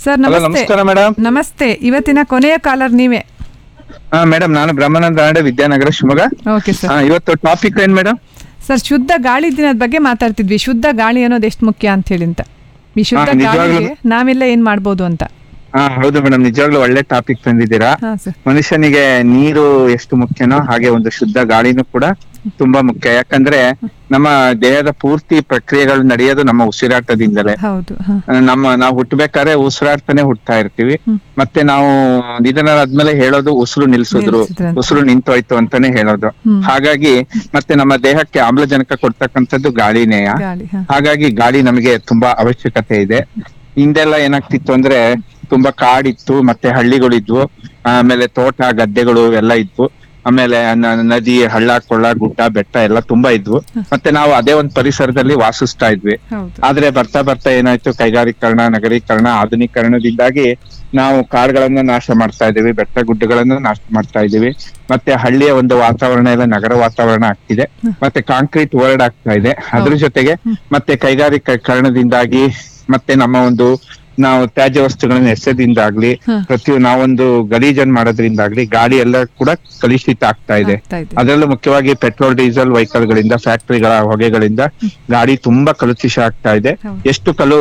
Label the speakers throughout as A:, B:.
A: Sir
B: hello
A: ನಮಸ್ತೆ
B: ನಮಸ್ಕಾರ madam
A: ನಮಸ್ತೆ ಇವತ್ತಿನ ಕೊನೆಯ ಕಾಲರ್ ನೀವೇ
B: ಹಾ ಮೇಡಮ್ ನಾನು ಬ್ರಹ್ಮಾನಂದ ನಾಡೆ ವಿದ್ಯಾನಗರ ಶಿವಮೊಗ್ಗ
A: ಓಕೆ ಸರ್
B: ಹಾ, ಇವತ್ತು ಟಾಪಿಕ್ ಏನ್ ಮೇಡಮ್
A: ಸರ್ ಶುದ್ಧ ಗಾಳಿ ದಿನದ ಬಗ್ಗೆ ಮಾತಾಡ್ತಿದ್ವಿ ಶುದ್ಧ ಗಾಳಿ ಅನ್ನೋದು ಎಷ್ಟು ಮುಖ್ಯ ಅಂತ ಹೇಳಿ ಅಂತ ಈ ಶುದ್ಧ
B: ಹಾ, ನಿಜವಾಗ್ಲೂ.
A: ಗಾಳಿಗೆ ನಾವೆಲ್ಲ ಏನ್ ಮಾಡ್ಬೋದು ಅಂತ
B: ಹಾ ಹೌದು ಮೇಡಮ್ ನಿಜವಾಗ್ಲೂ ಒಳ್ಳೆ ಟಾಪಿಕ್ ತಂದಿದ್ದೀರಾ
A: ಹಾ ಸರ್
B: ಮನುಷ್ಯನಿಗೆ ನೀರು ಎಷ್ಟು ಮುಖ್ಯನೋ ಹಾಗೆ ಒಂದು ಶುದ್ಧ ಗಾಳಿನೂ ಕೂಡ ತುಂಬಾ ಮುಖ್ಯ ಯಾಕಂದ್ರೆ ನಮ್ಮ ದೇಹದ ಪೂರ್ತಿ ಪ್ರಕ್ರಿಯೆಗಳು ನಡೆಯೋದು ನಮ್ಮ ಉಸಿರಾಟದಿಂದಲೇ
A: ಹೌದು ಹಾ
B: ನಮ್ಮ ನಾವು ಹುಟ್ಟಬೇಕಾದ್ರೆ ಉಸಿರಾಡ್ತಾನೆ ಹುಟ್ತಾ ಇರ್ತೀವಿ
A: ಹ್ಮ್.
B: ಮತ್ತೆ ನಾವು ನಿಧನರಾದ್ಮೇಲೆ ಹೇಳೋದು ಉಸಿರು ನಿಲ್ಸಿದ್ರು
A: ನಿಲ್ಸಿದ್ರು ಅಂತ.
B: ಉಸಿರು ನಿಂತೋಯ್ತು ಅಂತಾನೆ ಹೇಳೋದು
A: ಹ್ಮ್.
B: ಹಾಗಾಗಿ ಮತ್ತೆ ನಮ್ಮ ದೇಹಕ್ಕೆ ಆಮ್ಲಜನಕ ಕೊಡ್ತಕ್ಕಂಥದ್ದು ಗಾಳಿನೇಯ
A: ಗಾಳಿ ಹಾ
B: ಹಾಗಾಗಿ ಗಾಳಿ ನಮಗೆ ತುಂಬಾ ಅವಶ್ಯಕತೆ ಇದೆ ಹಿಂದೆಲ್ಲ ಏನಾಗ್ತಿತ್ತು ಅಂದ್ರೆ ತುಂಬಾ ಕಾಡಿತ್ತು ಮತ್ತೆ ಹಳ್ಳಿಗಳಿದ್ವು ಆಮೇಲೆ ತೋಟ ಗದ್ದೆಗಳು ಎಲ್ಲ ಇದ್ವು ಆಮೇಲೆ ನ- ನದಿ ಹಳ್ಳ ಕೊಳ್ಳ ಗುಡ್ಡ ಬೆಟ್ಟ ಎಲ್ಲ ತುಂಬಾ ಇದ್ವು ಮತ್ತೆ ನಾವು ಅದೇ ಒಂದು ಪರಿಸರದಲ್ಲಿ ವಾಸಿಸ್ತಾ ಇದ್ವಿ
A: ಹೌದು
B: ಆದ್ರೆ ಬರ್ತಾ ಬರ್ತಾ ಏನಾಯ್ತು ಕೈಗಾರೀಕರಣ ನಗರೀಕರಣ ಆಧುನೀಕರಣದಿಂದಾಗಿ ನಾವು ಕಾಡುಗಳನ್ನ ನಾಶ ಮಾಡ್ತಾ ಇದೀವಿ ಬೆಟ್ಟ ಗುಡ್ಡಗಳನ್ನ ನಾಶ ಮಾಡ್ತಾ ಇದೀವಿ ಮತ್ತೆ ಹಳ್ಳಿಯ ಒಂದು ವಾತಾವರಣ ಎಲ್ಲ ನಗರ ವಾತಾವರಣ ಆಗ್ತಿದೆ ಮತ್ತೆ ಕಾಂಕ್ರೀಟ್ ವರ್ಡ್ ಆಗ್ತಾ ಇದೆ ಅದ್ರ ಜೊತೆಗೆ ಮತ್ತೆ ಕೈಗಾರೀಕರಣದಿಂದಾಗಿ ಮತ್ತೆ ನಮ್ಮ ಒಂದು ನಾವು ತ್ಯಾಜ್ಯ ವಸ್ತುಗಳನ್ನ ಎಸೆದಿಂದಾಗ್ಲಿ
A: ಹ.
B: ಪ್ರತಿ ನಾವೊಂದು ಗಲೀಜನ್ ಮಾಡೋದ್ರಿಂದಾಗ್ಲಿ ಗಾಳಿ ಎಲ್ಲ ಕೂಡ ಕಲುಷಿತ ಆಗ್ತಾ ಇದೆ
A: ಆಗ್ತಾ ಇದೆ
B: ಅದರಲ್ಲೂ ಮುಖ್ಯವಾಗಿ ಪೆಟ್ರೋಲ್ ಡೀಸೆಲ್ ವೆಹಿಕಲ್ ಗಳಿಂದ ಫ್ಯಾಕ್ಟರಿಗಳ ಹೊಗೆಗಳಿಂದ ಗಾಡಿ ತುಂಬಾ ಕಲುಷಿತ ಆಗ್ತಾ ಇದೆ
A: ಹೌದು.
B: ಎಷ್ಟು ಕಲು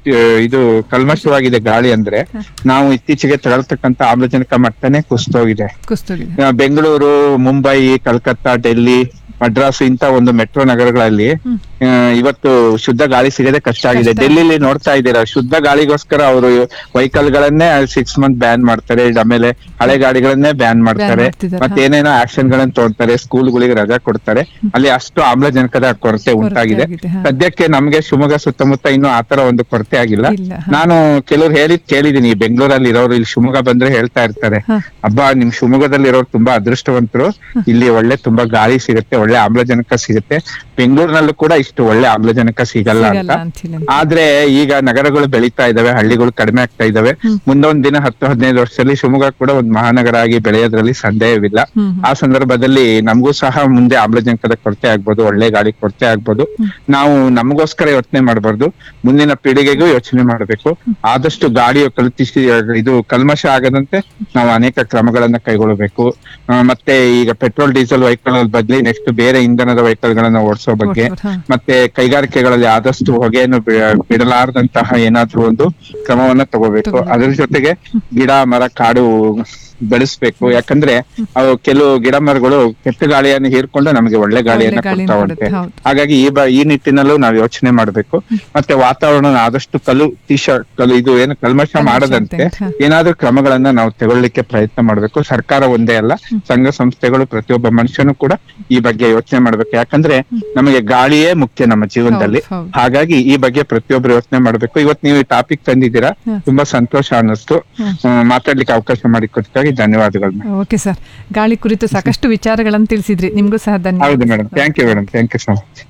B: ಇದು ಕಲ್ಮಶವಾಗಿದೆ ಗಾಳಿ ಅಂದ್ರೆ ನಾವು ಇತ್ತೀಚೆಗೆ ತಗೊಳ್ತಕ್ಕಂತ ಆಮ್ಲಜನಕ ಮಟ್ಟನೇ ಕುಸ್ತೋಗಿದೆ
A: ಕುಸ್ತೋಗಿದೆ
B: ಆ, ಬೆಂಗಳೂರು ಮುಂಬೈ ಕಲ್ಕತ್ತಾ ಡೆಲ್ಲಿ ಮಡ್ರಾಸ್ ಇಂತ ಒಂದು ಮೆಟ್ರೋ ನಗರಗಳಲ್ಲಿ ಆ, ಇವತ್ತು ಶುದ್ಧ ಗಾಳಿ ಸಿಗದೆ ಕಷ್ಟ ಆಗಿದೆ
A: ಕಷ್ಟ.
B: ಡೆಲ್ಲಿಲಿ ನೋಡ್ತಾ ಇದ್ದೀರಾ ಶುದ್ಧ ಗಾಳಿಗೋಸ್ಕರ ಅವರು ವೆಹಿಕಲ್ ಗಳನ್ನೇ ಸಿಕ್ಸ್ ಮಂತ್ ಬ್ಯಾನ್ ಮಾಡ್ತಾರೆ ಆಮೇಲೆ ಹಳೆ ಗಾಡಿಗಳನ್ನೇ ಬ್ಯಾನ್ ಮಾಡ್ತಾರೆ
A: ಮಾಡ್ತಿದ್ದಾರೆ,
B: ಮತ್ತೆ
A: ಹಾ.
B: ಏನೇನೋ ಆಕ್ಷನ್ ಗಳನ್ನ ತಗೊಳ್ತಾರೆ ಸ್ಕೂಲ್ಗಳಿಗೆ ರಜಾ ಕೊಡ್ತಾರೆ ಅಲ್ಲಿ ಅಷ್ಟು ಆಮ್ಲಜನಕದ ಕೊರತೆ ಉಂಟಾಗಿದೆ
A: ಆಗಿದೆ, ಹಾ.
B: ಸದ್ಯಕ್ಕೆ ನಮ್ಗೆ ಶಿವಮೊಗ್ಗ ಸುತ್ತಮುತ್ತ ಇನ್ನೂ ಆತರ ಒಂದು ಕೊರತೆ ಆಗಿಲ್ಲ
A: ಇಲ್ಲ, ಹಾ.
B: ನಾನು ಕೆಲವ್ರು ಹೇಳಿದ್ ಕೇಳಿದೀನಿ ಬೆಂಗಳೂರಲ್ಲಿ ಇರೋರು ಇಲ್ಲಿ ಶಿವಮೊಗ್ಗ ಬಂದ್ರೆ ಹೇಳ್ತಾ ಇರ್ತಾರೆ
A: ಹಾ.
B: ಅಬ್ಬಾ ನಿಮ್ ಶಿವಮೊಗ್ಗದಲ್ಲಿ ಇರೋರು ತುಂಬಾ ಅದೃಷ್ಟವಂತರು ಇಲ್ಲಿ ಒಳ್ಳೆ ತುಂಬಾ ಗಾಳಿ ಸಿಗುತ್ತೆ ಒಳ್ಳೆ ಆಮ್ಲಜನಕ ಸಿಗುತ್ತೆ ಬೆಂಗಳೂರಿನಲ್ಲೂ ಕೂಡ ಇಷ್ಟು ಒಳ್ಳೆ ಆಮ್ಲಜನಕ ಸಿಗಲ್ಲ
A: ಸಿಗಲ್ಲ
B: ಅಂತ
A: ಅಂತ ಹೇಳಿ ಅಂತ.
B: ಆದ್ರೆ ಈಗ ನಗರಗಳು ಬೆಳೀತಾ ಇದಾವೆ ಹಳ್ಳಿಗಳು ಕಡಿಮೆ ಆಗ್ತಾ ಇದಾವೆ ಮುಂದೊಂದ್ ದಿನ ಹತ್ತು ಹದಿನೈದು ವರ್ಷದಲ್ಲಿ ಶಿವಮೊಗ್ಗ ಕೂಡ ಒಂದು ಮಹಾನಗರ ಆಗಿ ಬೆಳೆಯೋದ್ರಲ್ಲಿ ಸಂದೇಹವಿಲ್ಲ
A: ಹ್ಮ್
B: ಆ ಸಂದರ್ಭದಲ್ಲಿ ನಮಗೂ ಸಹ ಮುಂದೆ ಆಮ್ಲಜನಕದ ಕೊರತೆ ಆಗ್ಬೋದು ಒಳ್ಳೆ ಗಾಳಿ ಕೊರತೆ ಆಗ್ಬೋದು ನಾವು ನಮಗೋಸ್ಕರ ಯೋಚನೆ ಮಾಡಬಾರ್ದು ಮುಂದಿನ ಪೀಳಿಗೆಗೂ ಯೋಚನೆ ಮಾಡಬೇಕು ಆದಷ್ಟು ಗಾಳಿಯು ಕಲುತಿಸಿ ಇದು ಕಲ್ಮಶ ಆಗದಂತೆ ನಾವು ಅನೇಕ ಕ್ರಮಗಳನ್ನ ಕೈಗೊಳ್ಳಬೇಕು ಆ, ಮತ್ತೆ ಈಗ ಪೆಟ್ರೋಲ್ ಡೀಸೆಲ್ ವೆಹಿಕಲ್ ಬದಲಿ ನೆಕ್ಸ್ಟ್ ಬೇರೆ ಇಂಧನದ ವೆಹಿಕಲ್ ಗಳನ್ನ ಓಡಿಸೋ ಬಗ್ಗೆ
A: ಓಡಿಸ್ಬೋದು, ಹಾ.
B: ಮತ್ತೆ ಕೈಗಾರಿಕೆಗಳಲ್ಲಿ ಆದಷ್ಟು ಹೊಗೆಯನ್ನು ಬಿ- ಬಿಡಲಾರದಂತಹ ಏನಾದ್ರೂ ಒಂದು ಕ್ರಮವನ್ನ ತಗೋಬೇಕು
A: ತಗೋಬೇಕು.
B: ಅದ್ರ ಜೊತೆಗೆ ಗಿಡ ಮರ ಕಾಡು ಬೆಳೆಸ್ಬೇಕು ಯಾಕಂದ್ರೆ ಅವು ಕೆಲವು ಗಿಡ ಮರಗಳು ಕೆಟ್ಟ ಗಾಳಿಯನ್ನು ಹೀರ್ಕೊಂಡು ನಮಗೆ ಒಳ್ಳೆ ಗಾಳಿಯನ್ನ
A: ಗಾಳಿನ
B: ಕೊಡ್ತಾವಂತೆ
A: ಕೊಡುತ್ತೆ, ಹೌದು.
B: ಹಾಗಾಗಿ ಈ ಬ ಈ ನಿಟ್ಟಿನಲ್ಲೂ ನಾವು ಯೋಚನೆ ಮಾಡಬೇಕು ಮತ್ತೆ ವಾತಾವರಣ ಆದಷ್ಟು ಕಲು ತೀಶ ಕಲು ಇದು ಏನು ಕಲ್ಮಶ
A: ಕಲ್ಮಶ
B: ಮಾಡದಂತೆ
A: ಅಂತ, ಹಾ.
B: ಏನಾದ್ರೂ ಕ್ರಮಗಳನ್ನ ನಾವು ತಗೊಳ್ಳಿಕ್ಕೆ ಪ್ರಯತ್ನ ಮಾಡಬೇಕು ಸರ್ಕಾರ ಒಂದೇ ಅಲ್ಲ ಸಂಘ ಸಂಸ್ಥೆಗಳು ಪ್ರತಿಯೊಬ್ಬ ಮನುಷ್ಯನು ಕೂಡ ಈ ಬಗ್ಗೆ ಯೋಚನೆ ಮಾಡ್ಬೇಕು ಯಾಕಂದ್ರೆ ನಮಗೆ ಗಾಳಿಯೇ ಮುಖ್ಯ ನಮ್ಮ ಜೀವನದಲ್ಲಿ
A: ಹೌದು, ಹೌದು.
B: ಹಾಗಾಗಿ ಈ ಬಗ್ಗೆ ಪ್ರತಿಯೊಬ್ರು ಯೋಚನೆ ಮಾಡ್ಬೇಕು ಇವತ್ತು ನೀವು ಈ ಟಾಪಿಕ್ ತಂದಿದ್ದೀರಾ
A: ಹ್ಮ್.
B: ತುಂಬಾ ಸಂತೋಷ ಅನ್ನಿಸ್ತು ಹ್ಮ್, ಮಾತಾಡ್ಲಿಕ್ಕೆ ಅವಕಾಶ ಮಾಡಿಕೊಟ್ಟಿಗಾಗಿ ಧನ್ಯವಾದಗಳು madam.
A: ಓಕೆ ಸರ್ ಗಾಳಿ ಕುರಿತು ಸಾಕಷ್ಟು ವಿಚಾರಗಳನ್ನು ತಿಳಿಸಿದ್ರಿ ನಿಮಗೂ ಸಹ ಧನ್ಯವಾದ
B: ಹೌದು madam thank you madam thank you so much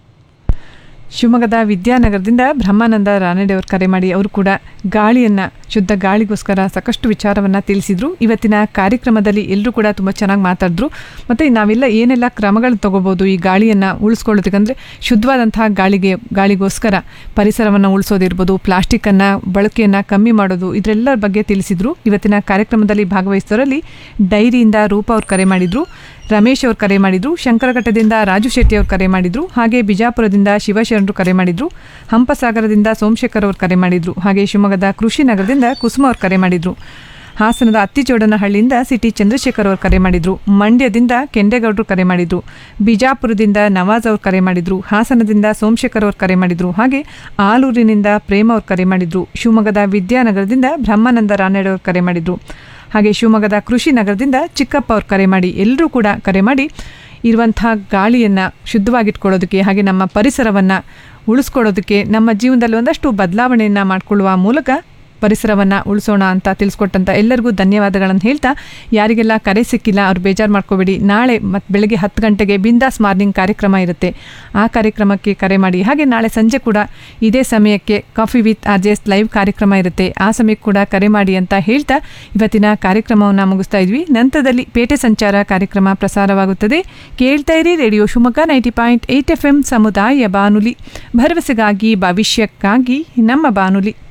A: ಶಿವಮೊಗ್ಗದ ವಿದ್ಯಾನಗರದಿಂದ ಬ್ರಹ್ಮಾನಂದ ರಾನಡೆ ಅವರು ಕರೆ ಮಾಡಿ ಅವರು ಕೂಡ ಗಾಳಿಯನ್ನು ಶುದ್ಧ ಗಾಳಿಗೋಸ್ಕರ ಸಾಕಷ್ಟು ವಿಚಾರವನ್ನು ತಿಳಿಸಿದ್ರು ಇವತ್ತಿನ ಕಾರ್ಯಕ್ರಮದಲ್ಲಿ ಎಲ್ಲರೂ ಕೂಡ ತುಂಬ ಚೆನ್ನಾಗಿ ಮಾತಾಡಿದ್ರು ಮತ್ತು ನಾವೆಲ್ಲ ಏನೆಲ್ಲ ಕ್ರಮಗಳು ತಗೋಬೋದು ಈ ಗಾಳಿಯನ್ನು ಉಳಿಸ್ಕೊಳ್ಳೋದಕ್ಕಂದರೆ ಶುದ್ಧವಾದಂತಹ ಗಾಳಿಗೆ ಗಾಳಿಗೋಸ್ಕರ ಪರಿಸರವನ್ನು ಉಳಿಸೋದಿರ್ಬೋದು ಪ್ಲಾಸ್ಟಿಕ್ಕನ್ನು ಬಳಕೆಯನ್ನು ಕಮ್ಮಿ ಮಾಡೋದು ಇದರೆಲ್ಲರ ಬಗ್ಗೆ ತಿಳಿಸಿದ್ರು ಇವತ್ತಿನ ಕಾರ್ಯಕ್ರಮದಲ್ಲಿ ಭಾಗವಹಿಸಿದವರಲ್ಲಿ ಡೈರಿಯಿಂದ ರೂಪ ಅವ್ರು ಕರೆ ಮಾಡಿದ್ರು ರಮೇಶ್ ಅವ್ರು ಕರೆ ಮಾಡಿದ್ರು ಶಂಕರಘಟ್ಟದಿಂದ ರಾಜು ಶೆಟ್ಟಿ ಅವ್ರು ಕರೆ ಮಾಡಿದ್ರು ಹಾಗೆ ಬಿಜಾಪುರದಿಂದ ಶಿವಶರಣರು ಕರೆ ಮಾಡಿದ್ರು ಹಂಪಸಾಗರದಿಂದ ಸೋಮಶೇಖರ್ ಅವ್ರು ಕರೆ ಮಾಡಿದ್ರು ಹಾಗೆ ಶಿವಮೊಗ್ಗದ ಕೃಷಿ ನಗರದಿಂದ ಕುಸುಮ ಅವ್ರು ಕರೆ ಮಾಡಿದ್ರು ಹಾಸನದ ಅತ್ತಿಚೋಡನಹಳ್ಳಿಯಿಂದ ಸಿಟಿ ಚಂದ್ರಶೇಖರ್ ಅವರು ಕರೆ ಮಾಡಿದ್ರು ಮಂಡ್ಯದಿಂದ ಕೆಂಡೇಗೌಡರು ಕರೆ ಮಾಡಿದ್ರು ಬಿಜಾಪುರದಿಂದ ನವಾಜ್ ಅವ್ರು ಕರೆ ಮಾಡಿದ್ರು ಹಾಸನದಿಂದ ಸೋಮಶೇಖರ್ ಅವ್ರು ಕರೆ ಮಾಡಿದ್ರು ಹಾಗೆ ಆಲೂರಿನಿಂದ ಪ್ರೇಮ ಅವ್ರು ಕರೆ ಮಾಡಿದ್ರು ಶಿವಮೊಗ್ಗದ ವಿದ್ಯಾನಗರದಿಂದ ಬ್ರಹ್ಮಾನಂದ ರಾನಡೆ ಅವ್ರು ಕರೆ ಮಾಡಿದ್ರು ಹಾಗೆ ಶಿವಮೊಗ್ಗದ ಕೃಷಿ ನಗರದಿಂದ ಚಿಕ್ಕಪ್ಪ ಅವ್ರು ಕರೆ ಮಾಡಿ ಎಲ್ಲರೂ ಕೂಡ ಕರೆ ಮಾಡಿ ಇರುವಂಥ ಗಾಳಿಯನ್ನು ಶುದ್ಧವಾಗಿಟ್ಕೊಳ್ಳೋದಕ್ಕೆ ಹಾಗೆ ನಮ್ಮ ಪರಿಸರವನ್ನು ಉಳಿಸ್ಕೊಳ್ಳೋದಕ್ಕೆ ನಮ್ಮ ಜೀವನದಲ್ಲಿ ಒಂದಷ್ಟು ಬದಲಾವಣೆಯನ್ನು ಮಾಡಿಕೊಳ್ಳುವ ಮೂಲಕ ಪರಿಸರವನ್ನು ಉಳಿಸೋಣ ಅಂತ ತಿಳಿಸ್ಕೊಟ್ಟಂತ ಎಲ್ಲರಿಗೂ ಧನ್ಯವಾದಗಳನ್ನು ಹೇಳ್ತಾ ಯಾರಿಗೆಲ್ಲ ಕರೆ ಸಿಕ್ಕಿಲ್ಲ ಅವ್ರು ಬೇಜಾರು ಮಾಡ್ಕೋಬೇಡಿ ನಾಳೆ ಮತ್ತು ಬೆಳಗ್ಗೆ ಹತ್ತು ಗಂಟೆಗೆ ಬಿಂದಾಸ್ ಮಾರ್ನಿಂಗ್ ಕಾರ್ಯಕ್ರಮ ಇರುತ್ತೆ ಆ ಕಾರ್ಯಕ್ರಮಕ್ಕೆ ಕರೆ ಮಾಡಿ ಹಾಗೆ ನಾಳೆ ಸಂಜೆ ಕೂಡ ಇದೇ ಸಮಯಕ್ಕೆ coffee with R J S live ಕಾರ್ಯಕ್ರಮ ಇರುತ್ತೆ ಆ ಸಮಯಕ್ಕೆ ಕೂಡ ಕರೆ ಮಾಡಿ ಅಂತ ಹೇಳ್ತಾ ಇವತ್ತಿನ ಕಾರ್ಯಕ್ರಮವನ್ನು ಮುಗಿಸ್ತಾ ಇದ್ವಿ ನಂತರದಲ್ಲಿ ಪೇಟೆ ಸಂಚಾರ ಕಾರ್ಯಕ್ರಮ ಪ್ರಸಾರವಾಗುತ್ತದೆ ಕೇಳ್ತಾ ಇರಿ radio Shivamogga ninety point eight F M ಸಮುದಾಯ ಬಾನುಲಿ ಭರವಸೆಗಾಗಿ ಭವಿಷ್ಯಕ್ಕಾಗಿ ನಮ್ಮ ಬಾನುಲಿ